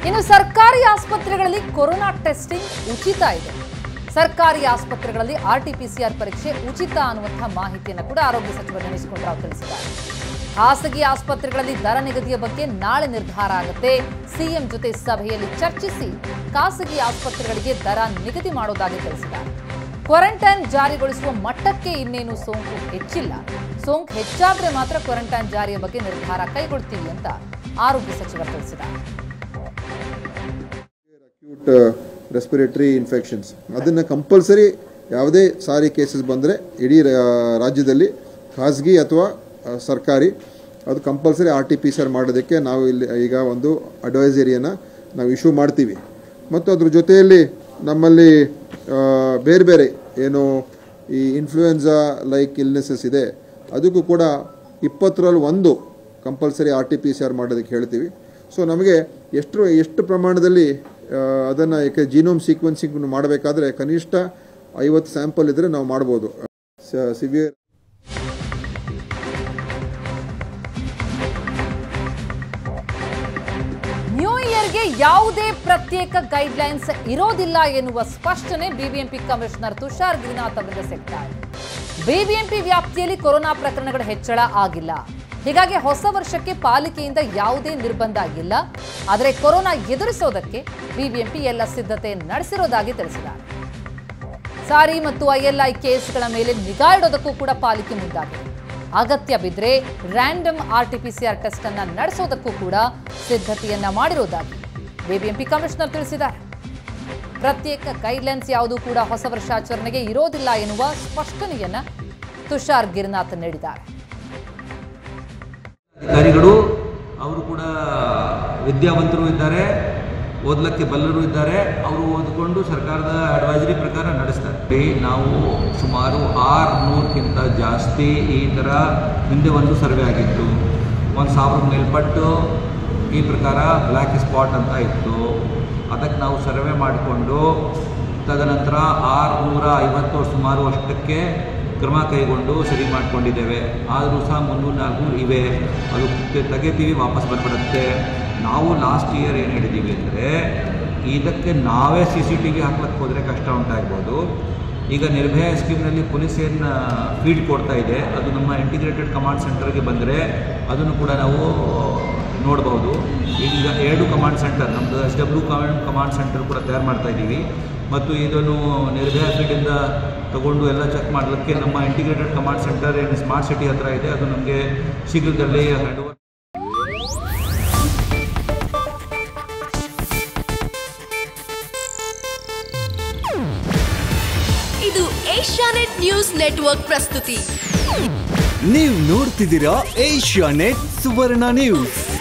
ಇನ್ನು ಸರ್ಕಾರಿ ಆಸ್ಪತ್ರೆಗಳಲ್ಲಿ ಕೊರೋನಾ ಟೆಸ್ಟಿಂಗ್ ಉಚಿತ ಇದೆ ಸರ್ಕಾರಿ ಆಸ್ಪತ್ರೆಗಳಲ್ಲಿ ಆರ್ಟಿಪಿಸಿಆರ್ ಪರೀಕ್ಷೆ ಉಚಿತ ಅನ್ನುವಂತಹ ಮಾಹಿತಿಯನ್ನು ಕೂಡ ಆರೋಗ್ಯ ಸಚಿವ ಗಣೇಶ್ ಗುಂಡೂರಾವ್ ತಿಳಿಸಿದ್ದಾರೆ ಖಾಸಗಿ ಆಸ್ಪತ್ರೆಗಳಲ್ಲಿ ದರ ನಿಗದಿಯ ಬಗ್ಗೆ ನಾಳೆ ನಿರ್ಧಾರ ಆಗುತ್ತೆ ಸಿಎಂ ಜೊತೆ ಸಭೆಯಲ್ಲಿ ಚರ್ಚಿಸಿ ಖಾಸಗಿ ಆಸ್ಪತ್ರೆಗಳಿಗೆ ದರ ನಿಗದಿ ಮಾಡೋದಾಗಿ ತಿಳಿಸಿದ್ದಾರೆ ಕ್ವಾರಂಟೈನ್ ಜಾರಿಗೊಳಿಸುವ ಮಟ್ಟಕ್ಕೆ ಇನ್ನೇನು ಸೋಂಕು ಹೆಚ್ಚಿಲ್ಲ ಸೋಂಕು ಹೆಚ್ಚಾದ್ರೆ ಮಾತ್ರ ಕ್ವಾರಂಟೈನ್ ಜಾರಿಯ ಬಗ್ಗೆ ನಿರ್ಧಾರ ಕೈಗೊಳ್ತೀವಿ ಅಂತ ಆರೋಗ್ಯ ಸಚಿವರು ತಿಳಿಸಿದ್ದಾರೆ ಅಕ್ಯೂಟ್ ರೆಸ್ಪಿರೇಟರಿ ಇನ್ಫೆಕ್ಷನ್ಸ್ ಅದನ್ನು ಕಂಪಲ್ಸರಿ ಯಾವುದೇ ಸಾರಿ ಕೇಸಸ್ ಬಂದರೆ ಇಡೀ ರಾ- ರಾಜ್ಯದಲ್ಲಿ ಖಾಸಗಿ ಅಥವಾ ಆ, ಸರ್ಕಾರಿ ಅದು compulsory R T P C R ಮಾಡೋದಕ್ಕೆ ನಾವು ಇಲ್ಲಿ ಈಗ ಒಂದು ಅಡ್ವೈಸರಿಯನ್ನು ನಾವು ಇಶ್ಯೂ ಮಾಡ್ತೀವಿ ಮತ್ತು ಅದ್ರ ಜೊತೆಯಲ್ಲಿ ನಮ್ಮಲ್ಲಿ ಆ, ಬೇರೆ ಬೇರೆ ಏನು ಈ ಇನ್ಫ್ಲೂಯೆನ್ಸಾ ಲೈಕ್ ಇಲ್ನೆಸಸ್ ಇದೆ ಅದಕ್ಕೂ ಕೂಡ ಇಪ್ಪತ್ತರಲ್ಲಿ ಒಂದು compulsory R T P C R ಮಾಡೋದಕ್ಕೆ ಹೇಳ್ತೀವಿ ಸೊ ನಮಗೆ ಎಷ್ಟು ಎಷ್ಟು ಪ್ರಮಾಣದಲ್ಲಿ ಅದನ್ನು ಏಕೆ ಜೀನೋಮ್ ಸೀಕ್ವೆನ್ಸಿಂಗ್ ಮಾಡಬೇಕಾದ್ರೆ ಕನಿಷ್ಠ ಐವತ್ತು ಸ್ಯಾಂಪಲ್ ಇದ್ದರೆ ನಾವು ಮಾಡ್ಬೋದು ಸಿವಿಯರ್ ನ್ಯೂ ಇಯರ್ಗೆ ಯಾವುದೇ ಪ್ರತ್ಯೇಕ ಗೈಡ್ಲೈನ್ಸ್ ಇರೋದಿಲ್ಲ ಎನ್ನುವ ಸ್ಪಷ್ಟನೆ ಬಿಬಿಎಂಪಿ ಕಮಿಷನರ್ ತುಷಾರ್ ಗಿರಿನಾಥ್ ಅವರಿಂದ ಸಿಗ್ತಾ ಇದೆ ಬಿಬಿಎಂಪಿ ವ್ಯಾಪ್ತಿಯಲ್ಲಿ ಕೊರೋನಾ ಪ್ರಕರಣಗಳ ಹೆಚ್ಚಳ ಆಗಿಲ್ಲ ಹೀಗಾಗಿ ಹೊಸ ವರ್ಷಕ್ಕೆ ಪಾಲಿಕೆಯಿಂದ ಯಾವುದೇ ನಿರ್ಬಂಧ ಆಗಿಲ್ಲ ಆದರೆ ಕೊರೋನಾ ಎದುರಿಸೋದಕ್ಕೆ ಬಿಬಿಎಂಪಿ ಎಲ್ಲ ಸಿದ್ಧತೆ ನಡೆಸಿರೋದಾಗಿ ತಿಳಿಸಿದ್ದಾರೆ ಸಾರಿ ಮತ್ತು ಐಎಲ್ಐ ಕೇಸ್ಗಳ ಮೇಲೆ ನಿಗಾ ಇಡೋದಕ್ಕೂ ಕೂಡ ಪಾಲಿಕೆ ಮುಂದಾಗಿದೆ ಅಗತ್ಯ ಬಿದ್ದರೆ ರ್ಯಾಂಡಮ್ ಆರ್ಟಿಪಿಸಿಆರ್ ಟೆಸ್ಟ್ ಅನ್ನ ನಡೆಸೋದಕ್ಕೂ ಕೂಡ ಸಿದ್ಧತೆಯನ್ನ ಮಾಡಿರೋದಾಗಿ ಬಿಬಿಎಂಪಿ ಕಮಿಷನರ್ ತಿಳಿಸಿದ್ದಾರೆ ಪ್ರತ್ಯೇಕ ಗೈಡ್ಲೈನ್ಸ್ ಯಾವುದೂ ಕೂಡ ಹೊಸ ವರ್ಷಾಚರಣೆಗೆ ಇರೋದಿಲ್ಲ ಎನ್ನುವ ಸ್ಪಷ್ಟನೆಯನ್ನ ತುಷಾರ್ ಗಿರಿನಾಥ್ ನೀಡಿದ್ದಾರೆ ಅಧಿಕಾರಿಗಳು ಅವರು ಕೂಡ ವಿದ್ಯಾವಂತರು ಇದ್ದಾರೆ ಓದಲಿಕ್ಕೆ ಬಲ್ಲರು ಇದ್ದಾರೆ ಅವರು ಓದಿಕೊಂಡು ಸರ್ಕಾರದ ಅಡ್ವೈಸರಿ ಪ್ರಕಾರ ನಡೆಸ್ತಾರೆ ಈ ನಾವು ಸುಮಾರು ಆರುನೂರಕ್ಕಿಂತ ಜಾಸ್ತಿ ಈ ಥರ ಹಿಂದೆ ಒಂದು ಸರ್ವೆ ಆಗಿತ್ತು ಒಂದು ಸಾವಿರ ಮೇಲ್ಪಟ್ಟು ಈ ಪ್ರಕಾರ ಬ್ಲ್ಯಾಕ್ ಸ್ಪಾಟ್ ಅಂತ ಇತ್ತು ಅದಕ್ಕೆ ನಾವು ಸರ್ವೆ ಮಾಡಿಕೊಂಡು ತದನಂತರ ಆರುನೂರ ಐವತ್ತು ಸುಮಾರು ಅಷ್ಟಕ್ಕೆ ಕ್ರಮ ಕೈಗೊಂಡು ಸರಿ ಮಾಡ್ಕೊಂಡಿದ್ದೇವೆ ಆದರೂ ಸಹ ಮುನ್ನೂರು ನಾಲ್ಕುನೂರು ಇವೆ ಅದು ತೆ- ತೆಗಿತೀವಿ ವಾಪಸ್ ಬಂದ್ಬಿಡುತ್ತೆ ನಾವು ಲಾಸ್ಟ್ ಇಯರ್ ಏನು ಹೇಳಿದ್ದೀವಿ ಅಂದರೆ ಇದಕ್ಕೆ ನಾವೇ ಸಿ ಸಿ ಟಿ ವಿ ಹಾಕ್ಲಿಕ್ಕೆ ಹೋದರೆ ಕಷ್ಟ ಉಂಟಾಗ್ಬೋದು ಈಗ ನಿರ್ಭಯ ಸ್ಕೀಮ್ನಲ್ಲಿ ಪೊಲೀಸ್ ಏನು ಫೀಡ್ ಕೊಡ್ತಾ ಇದೆ ಅದು ನಮ್ಮ ಇಂಟಿಗ್ರೇಟೆಡ್ ಕಮಾಂಡ್ ಸೆಂಟರ್ಗೆ ಬಂದರೆ ಅದನ್ನು ಕೂಡ ನಾವು ನೋಡ್ಬೋದು ಈಗ ಎರಡು ಕಮಾಂಡ್ ಸೆಂಟರ್ ನಮ್ಮದು S W command command centre ಕೂಡ ತಯಾರು ಮಾಡ್ತಾ ಇದ್ದೀವಿ ಮತ್ತು ಇದನ್ನು ನಿರ್ಭಯ ಫೀಲ್ಡಿಂದ ತಗೊಂಡು ಎಲ್ಲ ಚೆಕ್ ಮಾಡಲಿಕ್ಕೆ ನಮ್ಮ ಇಂಟಿಗ್ರೇಟೆಡ್ ಕಮಾಂಡ್ ಸೆಂಟರ್ ಏನು ಸ್ಮಾರ್ಟ್ ಸಿಟಿ ಹತ್ರ ಇದೆ ಅದು ನಮಗೆ ಶೀಘ್ರದಲ್ಲೇ ಹ್ಯಾಂಡ್ ಓವರ್ ಇದು ಏಷ್ಯಾನೆಟ್ ನ್ಯೂಸ್ ನೆಟ್ವರ್ಕ್ ಪ್ರಸ್ತುತಿ ನೀವು ನೋಡ್ತಿದ್ದೀರಾ ಏಷ್ಯಾ ನೆಟ್ ಸುವರ್ಣ ನ್ಯೂಸ್